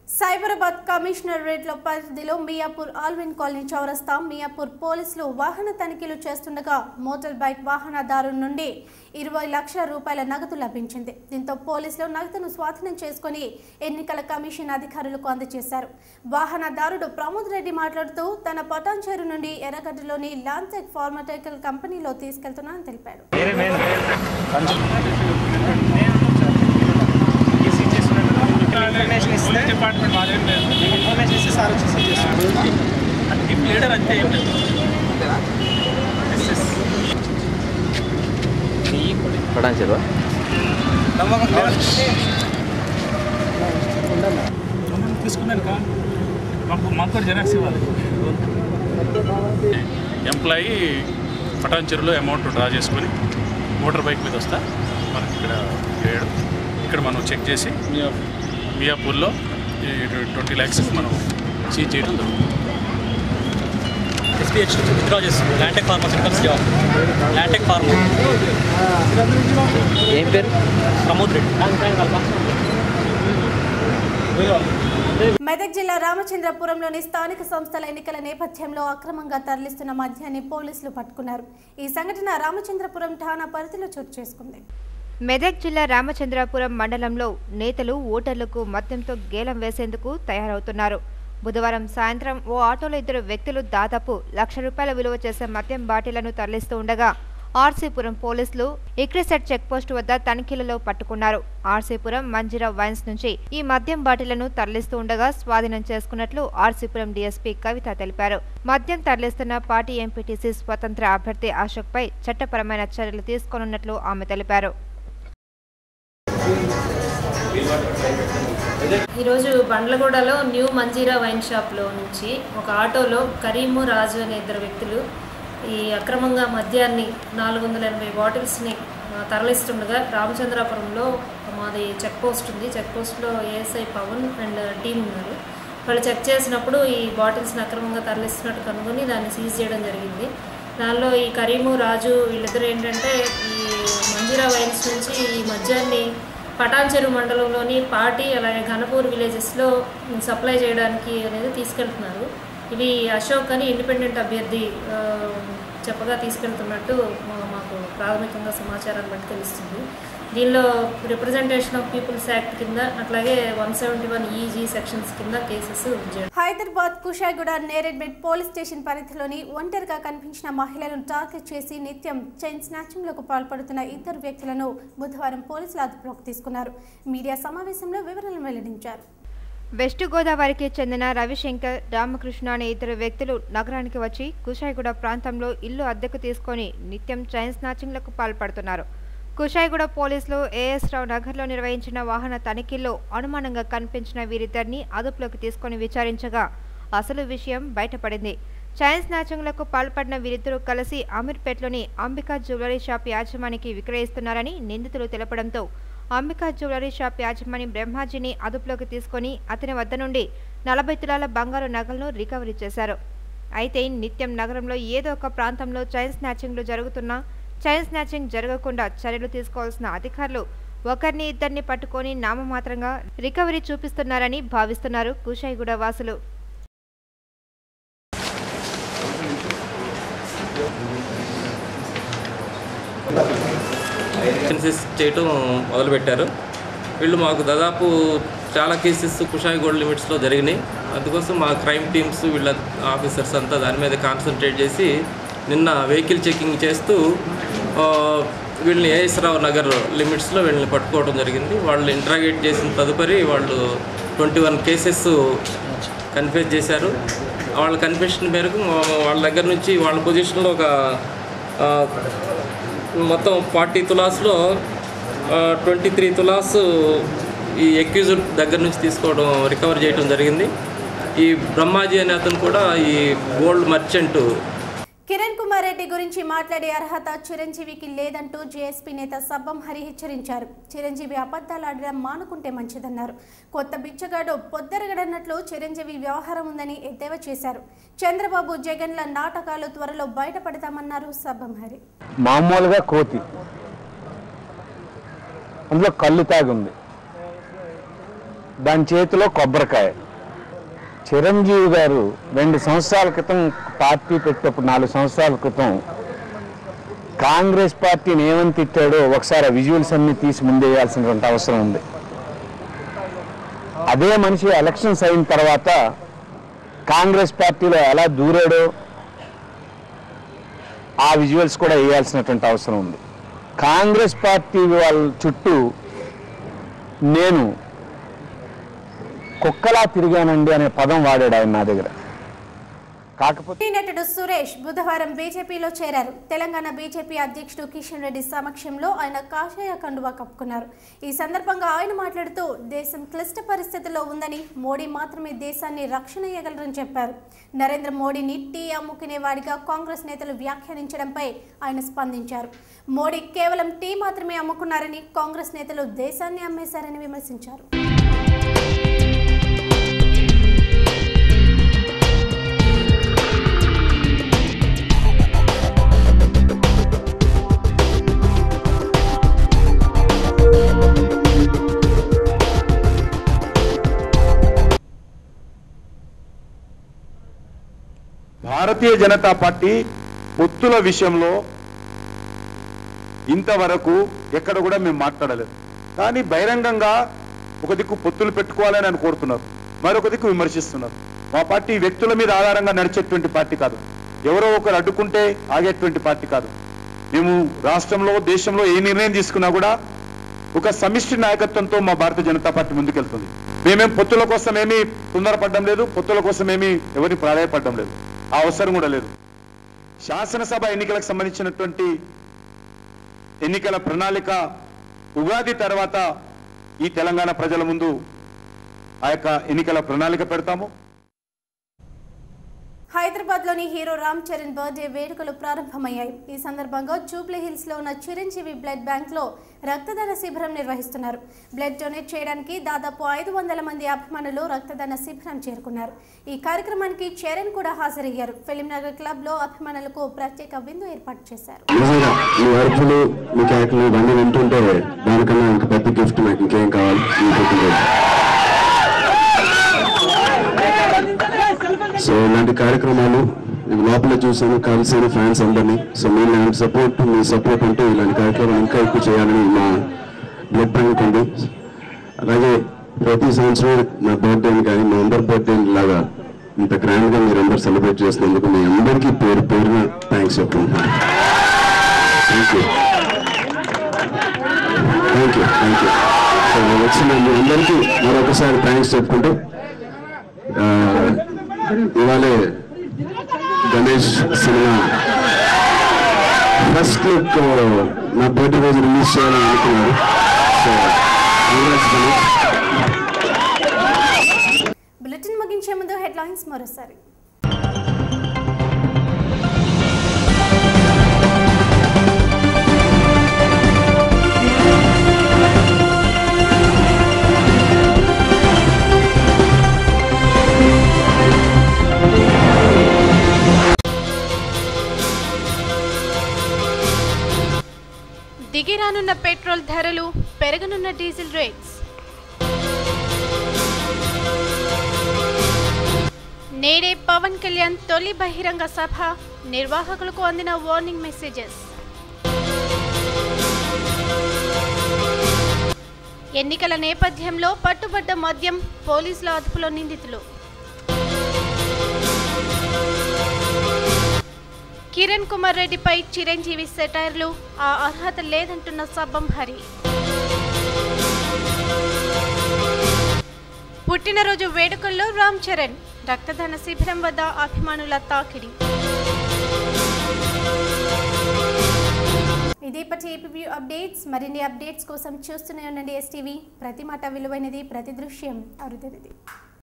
సైబరాబాద్ కమిషనరేట్ల పరిధిలో Miyapur Alvin colony చౌరస్తా మియాపూర్ పోలీసులు వాహన తనిఖీలు చేస్తుండగా మోటార్ బైక్ వాహనదారు నుండి ఇరవై లక్షల రూపాయల నగదు లభించింది దీంతో పోలీసులు నగదును స్వాధీనం చేసుకుని ఎన్నికల కమిషన్ అధికారులకు అందజేశారు వాహనదారుడు ప్రమోద్ రెడ్డి మాట్లాడుతూ తన పటాన్చేరు నుండి ఎర్రగడ్డలోని లాన్సెక్ ఫార్మటైకల్ కంపెనీలో తీసుకెళ్తున్నానని తెలిపాడు ఇన్ఫర్మేషన్ ఇస్తే డిపార్ట్మెంట్ మాదేం లేదు ఇన్ఫర్మేషన్ ఇస్తే సార్ వచ్చేసి చేస్తారు టీమ్ లీడర్ అంతే ఏం లేదు ఎస్ఎస్ పడాన్ చెరువా తీసుకున్నాను కా మాకు మాకు కూడా జెరాక్స్ ఇవ్వాలి ఎంప్లాయీ పటాన్ చెరువులో అమౌంట్ డ్రా చేసుకొని మోటార్ బైక్ మీద వస్తా మనకి ఇక్కడ వేయడం ఇక్కడ మనం చెక్ చేసి మియాపూర్లో ఈ ట్వంటీ ల్యాక్స్ మనం సీజ్ చేయడం జరుగుతుంది ఎస్పీహెచ్ నుంచి విత్డ్రా చేస్తుంది Lantech pharmaceuticals job Lantech pharma ఏం పేరు ప్రమోద్ రెడ్డి మెదక్ జిల్లా రామచంద్రపురంలోని స్థానిక సంస్థల ఎన్నికల నేపథ్యంలో అక్రమంగా తరలిస్తున్న మద్యాన్ని పోలీసులు పట్టుకున్నారు ఈ సంఘటన రామచంద్రపురం ఠాణా పరిధిలో చోటు చేసుకుంది మెదక్ జిల్లా రామచంద్రాపురం మండలంలో నేతలు ఓటర్లకు మద్యంతో గేలం వేసేందుకు తయారవుతున్నారు బుధవారం సాయంత్రం ఓ ఆటోలో ఇద్దరు వ్యక్తులు దాదాపు లక్ష రూపాయల విలువ చేసే మద్యం బాటిళ్లను తరలిస్తూ ఉండగా ఆర్సీపురం పోలీసులు ఇక్రిసెట్ చెక్పోస్టు వద్ద తనిఖీలలో పట్టుకున్నారు ఆర్సీపురం మంజిరా వైన్స్ నుంచి ఈ మద్యం బాటిళ్లను తరలిస్తూ ఉండగా స్వాధీనం చేసుకున్నట్లు ఆర్సీపురం డీఎస్పీ కవిత తెలిపారు మద్యం తరలిస్తున్న పార్టీ ఎంపీటీసీ స్వతంత్ర అభ్యర్థి అశోక్ పై చట్టపరమైన చర్యలు తీసుకోనున్నట్లు ఆమె తెలిపారు ఈరోజు బండ్లగూడలో న్యూ మంజీరా వైన్ షాప్లో నుంచి ఒక ఆటోలో కరీము రాజు అనే ఇద్దరు వ్యక్తులు ఈ అక్రమంగా మద్యాన్ని నాలుగు వందల ఎనభై బాటిల్స్ని ఆ, తరలిస్తుండగా రామచంద్రాపురంలో మాది చెక్ పోస్ట్ ఉంది చెక్ పోస్ట్లో ఏఎస్ఐ పవన్ అండ్ టీం ఉన్నారు వాళ్ళు చెక్ చేసినప్పుడు ఈ బాటిల్స్ని అక్రమంగా తరలిస్తున్నట్టు కనుగొని దాన్ని సీజ్ చేయడం జరిగింది దానిలో ఈ కరీము రాజు వీళ్ళిద్దరు ఏంటంటే ఈ మంజీరా వైన్స్ నుంచి ఈ మద్యాన్ని పటాన్చెరు మండలంలోని పాటి అలాగే ఘనపూర్ విలేజెస్లో సప్లై చేయడానికి అనేది తీసుకెళ్తున్నారు ఇవి అశోక్ అని ఇండిపెండెంట్ అభ్యర్థి ఆ, చెప్పగా తీసుకెళ్తున్నట్టు మా- మాకు ప్రాథమికంగా సమాచారాన్ని బట్టి తెలుస్తుంది దీనిలో రిప్రజెంటేషన్ ఆఫ్ పీపుల్స్ యాక్ట్ కింద అట్లాగే one seventy one E G sections కింద కేసెస్ చేయడం హైదరాబాద్ కుషాయిగూడ నేరేడ్మెట్ పోలీస్ స్టేషన్ పరిధిలోని ఒంటరిగా కనిపించిన మహిళలను టార్గెట్ చేసి నిత్యం చైన్ స్నాచింగ్లకు పాల్పడుతున్న ఇద్దరు వ్యక్తులను బుధవారం పోలీసులు అదుపులోకి తీసుకున్నారు మీడియా సమావేశంలో వివరాలను వెల్లడించారు వెస్ట్ గోదావరికి చెందిన రవిశంకర్ రామకృష్ణ అనే ఇద్దరు వ్యక్తులు నగరానికి వచ్చి కుషాయిగూడ ప్రాంతంలో ఇల్లు అద్దెకు తీసుకొని నిత్యం చైన్ స్నాచింగ్లకు పాల్పడుతున్నారు కుషాయిగూడ పోలీసులు ఏఎస్ రావు నగర్లో నిర్వహించిన వాహన తనిఖీల్లో అనుమానంగా కనిపించిన వీరిద్దరిని అదుపులోకి తీసుకొని విచారించగా అసలు విషయం బయటపడింది చైన్ స్నాచింగ్లకు పాల్పడిన వీరిద్దరూ కలిసి అమీర్పేట్లోని అంబికా జ్యువెలరీ షాప్ యాజమానికి విక్రయిస్తున్నారని నిందితులు తెలపడంతో అంబికా జ్యువెలరీ షాప్ యాజమాని బ్రహ్మాజీని అదుపులోకి తీసుకొని అతని వద్ద నుండి నలభై తులాల బంగారు నగలను రికవరీ చేశారు అయితే నిత్యం నగరంలో ఏదో ఒక ప్రాంతంలో చైన్ స్నాచింగ్లు జరుగుతున్నా చైన్ స్నాచింగ్ జరగకుండా చర్యలు తీసుకోవాల్సిన అధికారులు ఒకరిని ఇద్దరిని పట్టుకొని నామమాత్రంగా రికవరీ చూపిస్తున్నారని భావిస్తున్నారు కుషాయిగూడ వాసులు ఏజెన్సీస్ చేయటం మొదలుపెట్టారు వీళ్ళు మాకు దాదాపు చాలా కేసెస్ కుషాయి గోల్డ్ లిమిట్స్లో జరిగినాయి అందుకోసం మా క్రైమ్ టీమ్స్ వీళ్ళ ఆఫీసర్స్ అంతా దాని మీద కాన్సన్ట్రేట్ చేసి నిన్న వెహికల్ చెకింగ్ చేస్తూ ఆ, వీళ్ళని ఏఎస్ రావు నగర్ లిమిట్స్లో వీళ్ళని పట్టుకోవడం జరిగింది వాళ్ళు ఇంట్రాగేట్ చేసిన తదుపరి వాళ్ళు ట్వంటీ వన్ కేసెస్ కన్ఫ్యూజ్ చేశారు వాళ్ళ కన్ఫెషన్ మేరకు మా- వాళ్ళ దగ్గర నుంచి వాళ్ళ పొజిషన్లో ఒక ఆ, మొత్తం ఫార్టీ తులాస్లో ట్వంటీ త్రీ తులాస్ ఈ ఎక్యూజ్డ్ దగ్గర నుంచి తీసుకోవడం రికవర్ చేయడం జరిగింది ఈ బ్రహ్మాజీ అనే అతను కూడా ఈ గోల్డ్ మర్చెంట్ కిరణ్ కుమార్ రెడ్డి గురించి మాట్లాడే అర్హత చిరంజీవికి లేదంటూ జేఎస్పీ నేత సబ్బం హరి హెచ్చరించారు చిరంజీవి అబద్ధాలు ఆడడం మానుకుంటే మంచిదన్నారు కొత్త బిచ్చగాడు పొద్దరగడన్నట్లు చిరంజీవి వ్యవహారం ఉందని ఎద్దేవా చేశారు చంద్రబాబు జగన్ల నాటకాలు త్వరలో బయటపడతామన్నారు సబ్బం హరి మామూలుగా కోతి అందులో కళ్ళు తాగి ఉంది దాని చేతిలో కొబ్బరికాయ చిరంజీవి గారు రెండు సంవత్సరాల క్రితం పార్టీ పెట్టినప్పుడు నాలుగు సంవత్సరాల క్రితం కాంగ్రెస్ పార్టీని ఏమని తిట్టాడో ఒకసారి ఆ విజువల్స్ అన్ని తీసి ముందేయాల్సినటువంటి అవసరం ఉంది అదే మనిషి ఎలక్షన్స్ అయిన తర్వాత కాంగ్రెస్ పార్టీలో ఎలా దూరాడో ఆ విజువల్స్ కూడా వేయాల్సినటువంటి అవసరం ఉంది కాంగ్రెస్ పార్టీ వాళ్ళ చుట్టూ నేను కుక్కలా తిరిగానండి అనే పదం వాడాడు ఆయన నా దగ్గర కాకపోతే టీ నటుడు సురేష్ బుధవారం బీజేపీలో చేరారు తెలంగాణ బీజేపీ అధ్యక్షుడు కిషన్ రెడ్డి సమక్షంలో ఆయన కాషాయ కండువా కప్పుకున్నారు ఈ సందర్భంగా ఆయన మాట్లాడుతూ దేశం క్లిష్ట పరిస్థితుల్లో ఉందని మోడీ మాత్రమే దేశాన్ని రక్షణ ఇవ్వగలరని చెప్పారు నరేంద్ర మోడీని టీ అమ్ముకునేవాడిగా కాంగ్రెస్ నేతలు వ్యాఖ్యానించడంపై ఆయన స్పందించారు మోడీ కేవలం టీ మాత్రమే అమ్ముకున్నారని కాంగ్రెస్ నేతలు దేశాన్ని అమ్మేశారని విమర్శించారు భారతీయ జనతా పార్టీ పొత్తుల విషయంలో ఇంతవరకు ఎక్కడ కూడా మేము మాట్లాడలేదు కానీ బహిరంగంగా ఒక దిక్కు పొత్తులు పెట్టుకోవాలని అని కోరుతున్నారు మరొక దిక్కు విమర్శిస్తున్నారు మా పార్టీ వ్యక్తుల మీద ఆధారంగా నడిచేటువంటి పార్టీ కాదు ఎవరో ఒకరు అడ్డుకుంటే ఆగేటువంటి పార్టీ కాదు మేము రాష్ట్రంలో దేశంలో ఏ నిర్ణయం తీసుకున్నా కూడా ఒక సమిష్టి నాయకత్వంతో మా భారతీయ జనతా పార్టీ ముందుకెళ్తుంది మేమేం పొత్తుల కోసం ఏమీ తొందరపడడం లేదు పొత్తుల కోసం ఏమీ ఎవరిని ప్రాధాయపడడం లేదు ఆ అవసరం కూడా లేదు శాసనసభ ఎన్నికలకు సంబంధించినటువంటి ఎన్నికల ప్రణాళిక ఉగాది తర్వాత ఈ తెలంగాణ ప్రజల ముందు ఆ యొక్క ఎన్నికల ప్రణాళిక పెడతాము హైదరాబాద్ లోని హీరో రామ్ చరణ్ బర్త్డే వేడుకలు ప్రారంభమయ్యాయి ఈ సందర్భంగా జూబ్లీ హిల్స్ లో ఉన్న చిరంజీవి బ్లడ్ బ్యాంక్ లో రక్తదాన శిబిరం నిర్వహిస్తున్నారు బ్లడ్ డొనేట్ చేయడానికి దాదాపు ఐదు వందల మంది అభిమానులు రక్తదాన శిబిరం చేరుకున్నారు ఈ కార్యక్రమానికి చరణ్ కూడా హాజరయ్యారు ఫిలిం నగర్ క్లబ్ లో అభిమానులకు ప్రత్యేక విందు ఏర్పాటు చేశారు నిజంగా మీ అరుపులు మీ కేకలు ఇవన్నీ వింటుంటే దానికన్నా ఇంక పెద్ద గిఫ్ట్ నాకు ఇంకేం కావాలి ఈ పుట్టినరోజు సో ఇలాంటి కార్యక్రమాలు నేను లోపల చూసాను కలిసాను ఫ్యాన్స్ అందరినీ సో మీరు ఇలాంటి సపోర్ట్ మీ సపోర్ట్ ఉంటే ఇలాంటి కార్యక్రమాలు ఇంకా ఎక్కువ చేయాలని మా బ్లడ్ బ్యాంక్ ఉంది అలాగే ప్రతి సంవత్సరం నా బర్త్డేని కానీ మా అందరి బర్త్డే లాగా ఇంత గ్రాండ్గా మీరు అందరు సెలబ్రేట్ చేసినందుకు మీ అందరికీ పేరు పేరున థ్యాంక్స్ చెప్పుకుంటున్నాను thank you thank you thank you so వచ్చిన మీ అందరికీ మరొకసారి థ్యాంక్స్ చెప్పుకుంటూ ఆ, ఇవాళే గణేష్ సినిమా ఫస్ట్ లుక్ నా బర్త్డే రోజు రిలీజ్ చేయాలని అనుకున్నారు సో కంగ్రాట్స్ గణేష్ బులెటిన్ ముగించే ముందు హెడ్లైన్స్ మరోసారి దిగిరానున్న పెట్రోల్ ధరలు పెరగనున్న డీజిల్ రేట్స్ నేడే పవన్ కళ్యాణ్ తొలి బహిరంగ సభ నిర్వాహకులకు అందిన వార్నింగ్ మెసేజెస్ ఎన్నికల నేపథ్యంలో పట్టుబడ్డ మద్యం పోలీసుల అదుపులో నిందితులు కిరణ్ కుమార్ రెడ్డిపై చిరంజీవి సెటైర్లు ఆ అర్హత లేదంటున్న సబ్బం హరి పుట్టినరోజు వేడుకల్లో రామ్ చరణ్ రక్తదాన శిబిరం వద్ద అభిమానుల తాకిడి ఇదేపటి ఏపీ అప్డేట్స్ మరిన్ని అప్డేట్స్ కోసం చూస్తూనే ఉండండి ఎస్టీవీ ప్రతి మాట విలువైనది ప్రతి దృశ్యం అరుదైనది